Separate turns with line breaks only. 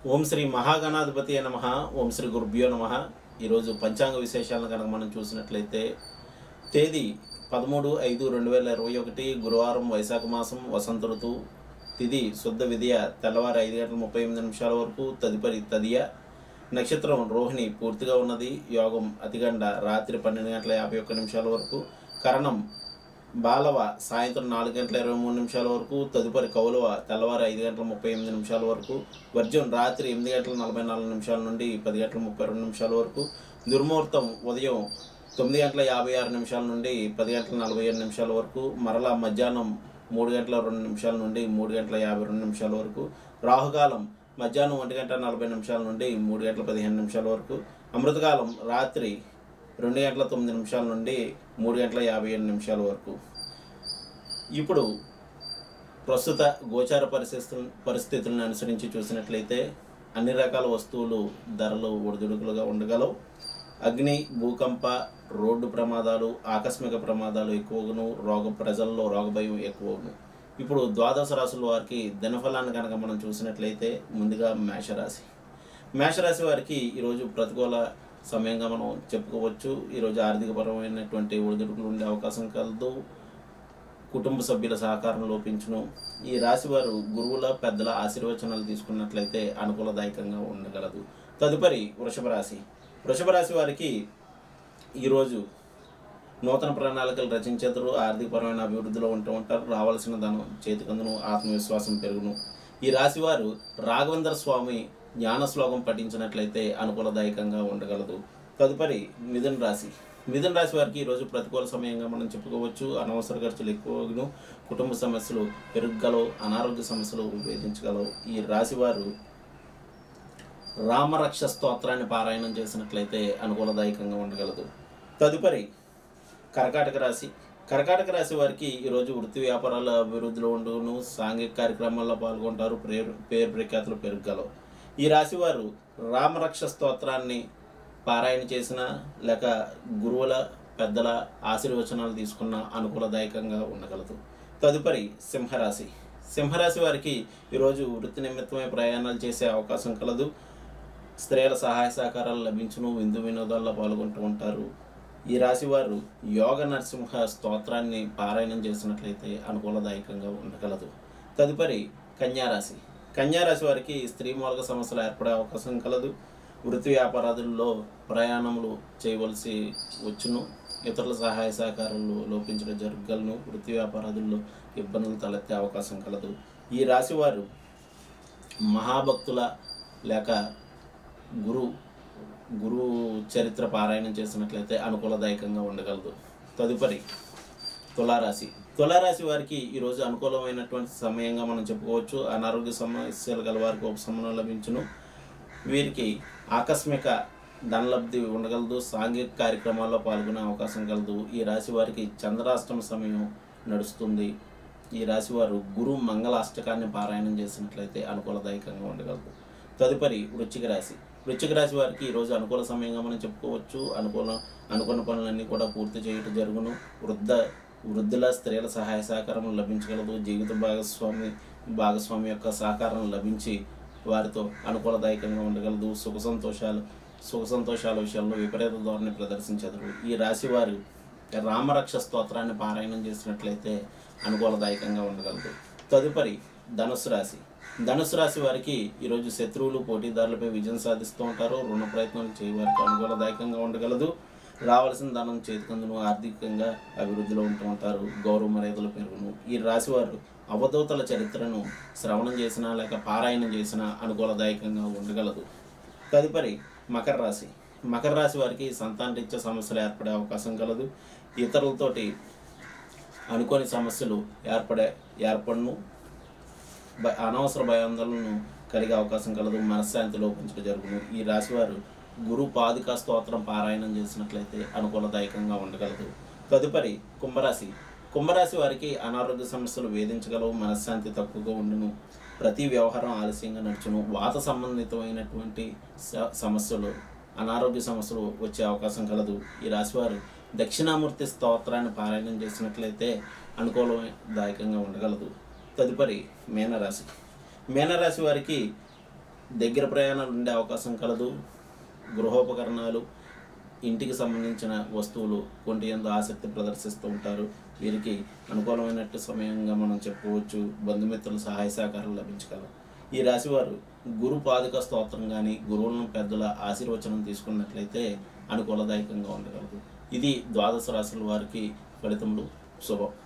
ఓం శ్రీ మహాగణాధిపతి నమ ఓం శ్రీ గురుభ్యో నమ ఈరోజు పంచాంగ విశేషాలను కనుక మనం చూసినట్లయితే తేదీ పదమూడు ఐదు రెండు వేల ఇరవై ఒకటి గురువారం వైశాఖ మాసం వసంత ఋతువు తిది శుద్ధ విధియ తెల్లవారు ఐదు గంటల ముప్పై ఎనిమిది నిమిషాల వరకు తదుపరి తదియ నక్షత్రం రోహిణి పూర్తిగా ఉన్నది యోగం అతిగండ రాత్రి పన్నెండు గంటల యాభై ఒక్క నిమిషాల వరకు కరణం బాలవ సాయంత్రం నాలుగు గంటల ఇరవై మూడు నిమిషాల వరకు తదుపరి కౌలవ తెల్లవారు ఐదు గంటల ముప్పై ఎనిమిది నిమిషాల వరకు వర్జం రాత్రి ఎనిమిది గంటల నలభై నాలుగు నిమిషాల నుండి పది గంటల ముప్పై రెండు నిమిషాల వరకు దుర్ముహూర్తం ఉదయం తొమ్మిది గంటల యాభై ఆరు నిమిషాల నుండి పది గంటల నలభై ఏడు నిమిషాల వరకు మరలా మధ్యాహ్నం మూడు గంటల రెండు నిమిషాల నుండి మూడు గంటల యాభై రెండు నిమిషాల వరకు రాహుకాలం మధ్యాహ్నం ఒంటి గంట నలభై నిమిషాల నుండి మూడు గంటల పదిహేను నిమిషాల వరకు అమృతకాలం రాత్రి రెండు గంటల తొమ్మిది నిమిషాల నుండి మూడు గంటల యాభై ఏడు నిమిషాల వరకు ఇప్పుడు ప్రస్తుత గోచార పరిస్థితులు పరిస్థితులను అనుసరించి చూసినట్లయితే అన్ని రకాల వస్తువులు ధరలు ఒడిదుడుకులుగా ఉండగలవు అగ్ని భూకంప రోడ్డు ప్రమాదాలు ఆకస్మిక ప్రమాదాలు ఎక్కువగాను రోగ ప్రజల్లో రోగభయం ఎక్కువను ఇప్పుడు ద్వాదశ రాశుల వారికి దినఫలాన్ని కనుక మనం చూసినట్లయితే ముందుగా మేషరాశి మేషరాశి వారికి ఈరోజు ప్రతికూల సమయంగా మనం చెప్పుకోవచ్చు ఈరోజు ఆర్థికపరమైనటువంటి ఒడిదుడుకులు ఉండే అవకాశం కలదు కుటుంబ సభ్యుల సహకారం లోపించును ఈ రాశి వారు గురువుల పెద్దల ఆశీర్వచనాలు తీసుకున్నట్లయితే అనుకూలదాయకంగా ఉండగలదు తదుపరి వృషభ రాశి వృషభ రాశి వారికి ఈరోజు నూతన ప్రణాళికలు రచించేందుకు ఆర్థికపరమైన అభివృద్ధిలో ఉంటూ ఉంటారు రావాల్సిన ధనం చేతికందును ఆత్మవిశ్వాసం పెరుగును ఈ రాశి వారు రాఘవేంద్ర స్వామి జ్ఞాన శ్లోకం పఠించినట్లయితే అనుకూలదాయకంగా ఉండగలదు తదుపరి మిథున రాశి మిథున రాశి వారికి ఈరోజు ప్రతికూల సమయంగా మనం చెప్పుకోవచ్చు అనవసర ఖర్చులు ఎక్కువను కుటుంబ సమస్యలు పెరుగలవు అనారోగ్య సమస్యలు వేధించగలవు ఈ రాశి వారు రామరక్ష స్తోత్రాన్ని పారాయణం చేసినట్లయితే అనుకూలదాయకంగా ఉండగలదు తదుపరి కర్కాటక రాశి కర్కాటక రాశి వారికి ఈరోజు వృత్తి వ్యాపారాల అభివృద్ధిలో ఉండును సాంఘిక కార్యక్రమాల్లో పాల్గొంటారు పేరు పేరు ప్రఖ్యాతులు పెరగలవు ఈ రాశి వారు రామరక్ష స్తోత్రాన్ని పారాయణ చేసిన లేక గురువుల పెద్దల ఆశీర్వచనాలు తీసుకున్న అనుకూలదాయకంగా ఉండగలదు తదుపరి సింహరాశి సింహరాశి వారికి ఈరోజు వృత్తి నిమిత్తమై ప్రయాణాలు చేసే అవకాశం కలదు స్త్రీల సహాయ సహకారాలు లభించును విందు వినోదాల్లో పాల్గొంటూ ఉంటారు ఈ రాశి వారు యోగ నరసింహ స్తోత్రాన్ని పారాయణం చేసినట్లయితే అనుకూలదాయకంగా ఉండగలదు తదుపరి కన్యారాశి కన్యారాశి వారికి స్త్రీ మూలక సమస్యలు ఏర్పడే అవకాశం కలదు వృత్తి వ్యాపారాదుల్లో ప్రయాణములు చేయవలసి వచ్చును ఇతరుల సహాయ సహకారాలు లోపించడం జరగలను వృత్తి వ్యాపారాదుల్లో ఇబ్బందులు తలెత్తే అవకాశం కలదు ఈ రాశి వారు మహాభక్తుల లేక గురు గురు చరిత్ర పారాయణం చేసినట్లయితే అనుకూలదాయకంగా ఉండగలదు తదుపరి తులారాశి తులారాశి వారికి ఈరోజు అనుకూలమైనటువంటి సమయంగా మనం చెప్పుకోవచ్చు అనారోగ్య సమస్యలు గల వారికి ఉపశమనం లభించును వీరికి ఆకస్మిక ధనలబ్ధి ఉండగలదు సాంఘిక కార్యక్రమాల్లో పాల్గొనే అవకాశం కలదు ఈ రాశి వారికి చంద్రాష్టమ సమయం నడుస్తుంది ఈ రాశి వారు గురు మంగళ అష్టకాన్ని పారాయణం చేసినట్లయితే అనుకూలదాయకంగా ఉండగలదు తదుపరి వృశ్చిక రాశి వృశ్చిక రాశి వారికి ఈరోజు అనుకూల సమయంగా మనం చెప్పుకోవచ్చు అనుకూల అనుకున్న పనులన్నీ కూడా పూర్తి చేయటం జరుగును వృద్ధ వృద్ధుల స్త్రీల సహాయ సహకారం లభించగలదు జీవిత భాగస్వామి భాగస్వామి యొక్క సహకారం లభించి వారితో అనుకూలదాయకంగా ఉండగలదు సుఖ సంతోషాలు సుఖ సంతోషాల విషయంలో విపరీత ధోరణి ప్రదర్శించెదరు ఈ రాశి వారు రామరక్ష స్తోత్రాన్ని పారాయణం చేసినట్లయితే అనుకూలదాయకంగా ఉండగలదు తదుపరి ధనుసు రాశి ధనుసు రాశి వారికి ఈరోజు శత్రువులు పోటీదారులపై విజయం సాధిస్తూ ఉంటారు రుణ ప్రయత్నాలు చేయవారికి అనుకూలదాయకంగా ఉండగలదు రావాల్సిన ధనం చేతికందును ఆర్థికంగా అభివృద్ధిలో ఉంటూ ఉంటారు గౌరవ మర్యాదలు పెరుగును ఈ రాశి వారు అవధూతల చరిత్రను శ్రవణం చేసినా లేక పారాయణం చేసినా అనుకూలదాయకంగా ఉండగలదు తదుపరి మకర రాశి మకర రాశి వారికి సంతానరీత్యా సమస్యలు ఏర్పడే అవకాశం కలదు ఇతరులతోటి అనుకోని సమస్యలు ఏర్పడే ఏర్పడను భ- అనవసర భయాందోళనను కలిగే అవకాశం కలదు మనశ్శాంతి లోపించడం జరుగును ఈ రాశివారు గురు పాదుకా స్తోత్రం పారాయణం చేసినట్లయితే అనుకూలదాయకంగా ఉండగలదు తదుపరి కుంభరాశి కుంభరాశి వారికి అనారోగ్య సమస్యలు వేధించగలవు మనశ్శాంతి తక్కువగా ఉండును ప్రతి వ్యవహారం ఆలస్యంగా నడుచును వాత సంబంధితమైనటువంటి స- సమస్యలు అనారోగ్య సమస్యలు వచ్చే అవకాశం కలదు ఈ రాశివారు దక్షిణామూర్తి స్తోత్రాన్ని పారాయణం చేసినట్లయితే అనుకూలదాయకంగా ఉండగలదు తదుపరి మీనరాశి మీనరాశి వారికి దగ్గర ప్రయాణాలు ఉండే అవకాశం కలదు గృహోపకరణాలు ఇంటికి సంబంధించిన వస్తువులు కొంటి ఎందు ఆసక్తి ప్రదర్శిస్తూ ఉంటారు వీరికి అనుకూలమైనట్టు సమయంగా మనం చెప్పుకోవచ్చు బంధుమిత్రుల సహాయ సహకారాలు లభించగలవు ఈ రాశివారు గురు పాదుక స్తోత్రం కానీ గురువులను పెద్దల ఆశీర్వచనం తీసుకున్నట్లయితే అనుకూలదాయకంగా ఉండగలదు ఇది ద్వాదశ రాశుల వారికి ఫలితములు శుభం